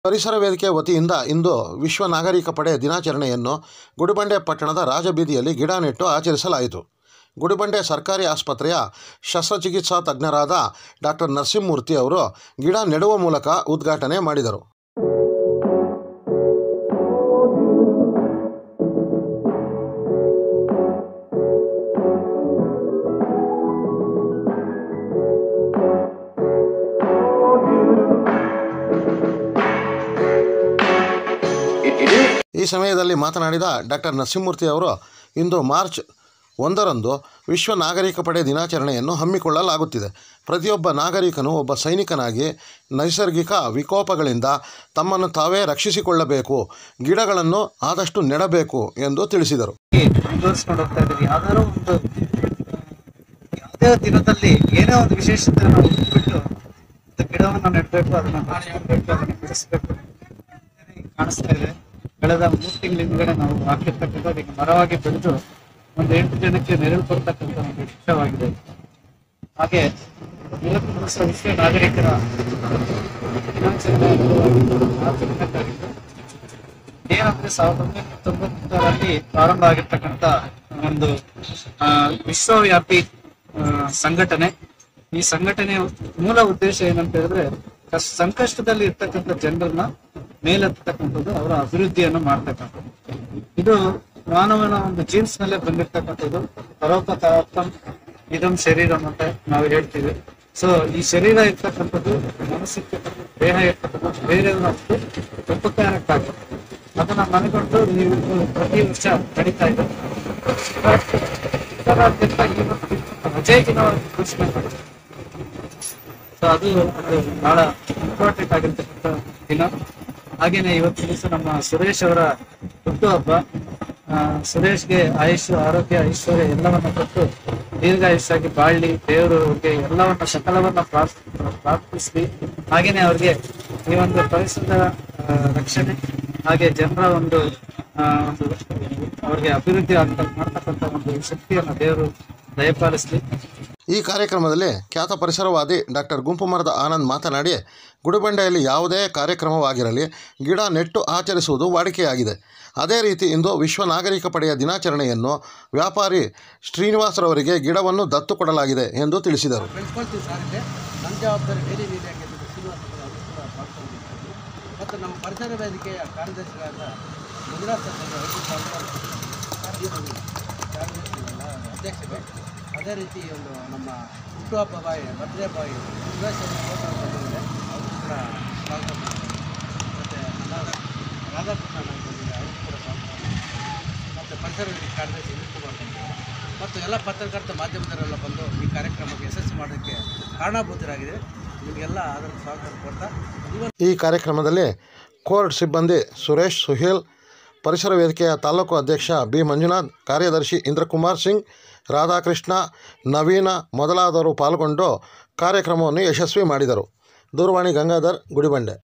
ಪರಿಸರ ವೇದಿಕೆ ವತಿಯಿಂದ ಇಂದು ವಿಶ್ವ ನಾಗರಿಕ ಪಡೆ ದಿನಾಚರಣೆಯನ್ನು ಗುಡಿಬಂಡೆ ಪಟ್ಟಣದ ರಾಜಬೀದಿಯಲ್ಲಿ ಗಿಡ ನೆಟ್ಟು ಆಚರಿಸಲಾಯಿತು ಗುಡಿಬಂಡೆ ಸರ್ಕಾರಿ ಆಸ್ಪತ್ರೆಯ ಶಸ್ತ್ರಚಿಕಿತ್ಸಾ ತಜ್ಞರಾದ ಡಾಕ್ಟರ್ ನರಸಿಂಹಮೂರ್ತಿ ಅವರು ಗಿಡ ನೆಡುವ ಮೂಲಕ ಉದ್ಘಾಟನೆ ಮಾಡಿದರು ಈ ಸಮಯದಲ್ಲಿ ಮಾತನಾಡಿದ ಡಾಕ್ಟರ್ ನರಸಿಂಹಮೂರ್ತಿ ಅವರು ಇಂದು ಮಾರ್ಚ್ ಒಂದರಂದು ವಿಶ್ವ ನಾಗರಿಕ ಪಡೆ ದಿನಾಚರಣೆಯನ್ನು ಹಮ್ಮಿಕೊಳ್ಳಲಾಗುತ್ತಿದೆ ಪ್ರತಿಯೊಬ್ಬ ನಾಗರಿಕನು ಒಬ್ಬ ಸೈನಿಕನಾಗಿ ನೈಸರ್ಗಿಕ ವಿಕೋಪಗಳಿಂದ ತಮ್ಮನ್ನು ತಾವೇ ರಕ್ಷಿಸಿಕೊಳ್ಳಬೇಕು ಗಿಡಗಳನ್ನು ಆದಷ್ಟು ನೆಡಬೇಕು ಎಂದು ತಿಳಿಸಿದರು ಮುಂದುವರಿಸ್ಕೊಂಡು ಹೋಗ್ತಾ ಇದ್ದೀವಿ ಯಾವ್ದಾದ್ರು ಒಂದು ಯಾವುದೇ ದಿನದಲ್ಲಿ ಏನೇ ಒಂದು ವಿಶೇಷತೆ ನಾವು ಬಿಟ್ಟು ಒಂದು ಗಿಡವನ್ನ ನೆಡಬೇಕು ಅದನ್ನ ಕಾಣಬೇಕು ಅದನ್ನ ಬೆಳೆಸಬೇಕು ಕಾಣಿಸ್ತಾ ಇದೆ ಕಳೆದ ಮೂರು ತಿಂಗಳ ಹಿಂದ್ಗಡೆ ನಾವು ಹಾಕಿರ್ತಕ್ಕಂಥದ್ದು ಈಗ ಮರವಾಗಿ ಬೆಳೆದು ಒಂದು ಎಂಟು ಜನಕ್ಕೆ ನೆರಳು ಕೊಡ್ತಕ್ಕಂಥ ಒಂದು ವಿಷಯವಾಗಿದೆ ಹಾಗೆ ಇವತ್ತು ದಿವಸ ವಿಶ್ವ ನಾಗರಿಕರ ದಿನಾಚರಣೆ ಆಚರಣೆಗಾಗಿದ್ದು ಏನಂದ್ರೆ ಸಾವಿರದ ಒಂಬೈನೂರ ತೊಂಬತ್ತರಲ್ಲಿ ಪ್ರಾರಂಭ ಆಗಿರ್ತಕ್ಕಂಥ ಒಂದು ಆ, ವಿಶ್ವವ್ಯಾಪಿ ಆ, ಸಂಘಟನೆ ಈ ಸಂಘಟನೆಯ ಮೂಲ ಉದ್ದೇಶ ಏನಂತ ಹೇಳಿದ್ರೆ ಕಷ್ಟ ಸಂಕಷ್ಟದಲ್ಲಿ ಇರ್ತಕ್ಕಂಥ ಜನರನ್ನ ಮೇಲೆತ್ತಕ್ಕಂಥದ್ದು ಅವರ ಅಭಿವೃದ್ಧಿಯನ್ನು ಮಾಡ್ತಕ್ಕಂಥದ್ದು ಇದು ಮಾನವನ ಒಂದು ಜೀನ್ಸ್ ನಲ್ಲೇ ಬಂದಿರ್ತಕ್ಕಂಥದ್ದು ಪರೋಪಕಾರಾರ್ಥಂ ಇದಂ ಶರೀರಂ ಅಂತ ನಾವು ಹೇಳ್ತೀವಿ ಸೊ ಈ ಶರೀರ ಇರ್ತಕ್ಕಂಥದ್ದು ಮನಸ್ಸಿಗೆ ದೇಹ ಇರ್ತಕ್ಕಂಥದ್ದು ಬೇರೆಯವರ ಉಪಕಾರಕ್ಕಾಗಿ ಅದನ್ನ ಮನಗೊಂಡು ನೀವು ಪ್ರತಿ ವರ್ಷ ನಡೀತಾ ಇದೆ ರಜೆ ದಿನವಾಗಿ ಘೋಷಣೆ ಮಾಡಿದ್ರು ಸೊ ಅದು ಒಂದು ಬಹಳ ಇಂಪಾರ್ಟೆಂಟ್ ಆಗಿರ್ತಕ್ಕಂಥ ದಿನ ಹಾಗೇನೆ ಇವತ್ತು ದಿವಸ ನಮ್ಮ ಸುರೇಶ್ ಅವರ ಹುಟ್ಟುಹಬ್ಬ ಆ, ಸುರೇಶ್ಗೆ ಆಯುಷ್ ಆರೋಗ್ಯ ಐಶ್ವರ್ಯ ಎಲ್ಲವನ್ನ ಕೊಟ್ಟು ದೀರ್ಘಾಯುಷ್ಯಾಗಿ ಬಾಳ್ಲಿ ದೇವರು ಅವ್ರಿಗೆ ಎಲ್ಲವನ್ನ ಸಕಲವನ್ನ ಪ್ರಾರ್ಥ್- ಪ್ರಾರ್ಥಿಸ್ಲಿ ಹಾಗೇನೆ ಅವ್ರಿಗೆ ಈ ಒಂದು ಪರಿಸರದ ಆ, ರಕ್ಷಣೆ ಹಾಗೆ ಜನರ ಒಂದು ಆ, ಒಂದು ಅವ್ರಿಗೆ ಅಭಿವೃದ್ಧಿ ಆಗ್ತ ಮಾಡ್ತಕ್ಕಂಥ ಒಂದು ಶಕ್ತಿಯನ್ನ ದೇವರು ದಯಪಾಲಿಸ್ಲಿ ಈ ಕಾರ್ಯಕ್ರಮದಲ್ಲಿ ಖ್ಯಾತ ಪರಿಸರವಾದಿ ಡಾಕ್ಟರ್ ಗುಂಪು ಮರದ ಆನಂದ್ ಮಾತನಾಡಿ ಗುಡಿಬಂಡೆಯಲ್ಲಿ ಯಾವುದೇ ಕಾರ್ಯಕ್ರಮವಾಗಿರಲಿ ಗಿಡ ನೆಟ್ಟು ಆಚರಿಸುವುದು ವಾಡಿಕೆಯಾಗಿದೆ ಅದೇ ರೀತಿ ಇಂದು ವಿಶ್ವ ನಾಗರಿಕ ಪಡೆಯ ದಿನಾಚರಣೆಯನ್ನು ವ್ಯಾಪಾರಿ ಶ್ರೀನಿವಾಸರವರಿಗೆ ಗಿಡವನ್ನು ದತ್ತು ಕೊಡಲಾಗಿದೆ ಎಂದು ತಿಳಿಸಿದರು ಬೆಳೆಸ್ಕೊಳ್ತೀವಿ ಸರ್ ಇದೆ ನನ್ನ ಜವಾಬ್ದಾರಿ ಡೈಲಿ ನೀರಿಯಾಗಿ ಶ್ರೀನಿವಾಸ ಅವರು ಕೂಡ ಮಾಡ್ಕೊಂಡಿರ್ತೀವಿ ಮತ್ತು ನಮ್ಮ ಪರಿಸರ ವೇದಿಕೆಯ ಕಾರ್ಯದರ್ಶಿಗಳಾದ ಗುಜರಾತ್ ಸರ್ಕಾರದ ಐದು ಕಾರ್ಯದರ್ಶಿ ಅಧ್ಯಕ್ಷರು ಅದೇ ರೀತಿ ಒಂದು ನಮ್ಮ ಹುಟ್ಟುಹಬ್ಬ ಬಾಯಿ ಬರ್ತ್ಡೇ ಬಾಯಿ ಸುರೇಶ್ ಅವರು ಫೋಟೋ ಬಂದಿದೆ ಅವರು ಕೂಡ ಸ್ವಾಗತ ಮಾಡ್ತಾರೆ ಮತ್ತು ನನ್ನ ರಾಧಾಕೃಷ್ಣ ನಾನು ಬಂದಿದೆ ಅವರು ಕೂಡ ಸ್ವಾಗತ ಮಾಡ್ತಾರೆ ಮತ್ತು ಪರಿಸರ ವೇದಿಕೆ ಕಾರ್ಯದರ್ಶಿ ವಿನೀತ್ ಕುಮಾರ್ ಬಂದಿದ್ದಾರೆ ಮತ್ತು ಎಲ್ಲ ಪತ್ರಕರ್ತ ಮಾಧ್ಯಮದವರೆಲ್ಲ ಬಂದು ಈ ಕಾರ್ಯಕ್ರಮಕ್ಕೆ ಯಶಸ್ವಿ ಮಾಡೋದಕ್ಕೆ ಕಾರಣಭೂತರಾಗಿದೆ ನಿಮಗೆಲ್ಲ ಅದರ ಸ್ವಾಗತ ಕೊಡ್ತಾ ಇವತ್ತು ಈ ಕಾರ್ಯಕ್ರಮದಲ್ಲಿ ಕೋರ್ಟ್ ಸಿಬ್ಬಂದಿ ಸುರೇಶ್ ಸುಹೇಲ್ ಪರಿಸರ ವೇದಿಕೆಯ ತಾಲೂಕು ಅಧ್ಯಕ್ಷ ಬಿ ಮಂಜುನಾಥ್ ಕಾರ್ಯದರ್ಶಿ ಇಂದ್ರಕುಮಾರ್ ಸಿಂಗ್ ರಾಧಾಕೃಷ್ಣ ನವೀನ ಮೊದಲಾದವರು ಪಾಲ್ಗೊಂಡು ಕಾರ್ಯಕ್ರಮವನ್ನು ಯಶಸ್ವಿ ಮಾಡಿದರು ದೂರವಾಣಿ ಗಂಗಾಧರ್ ಗುಡಿಬಂಡೆ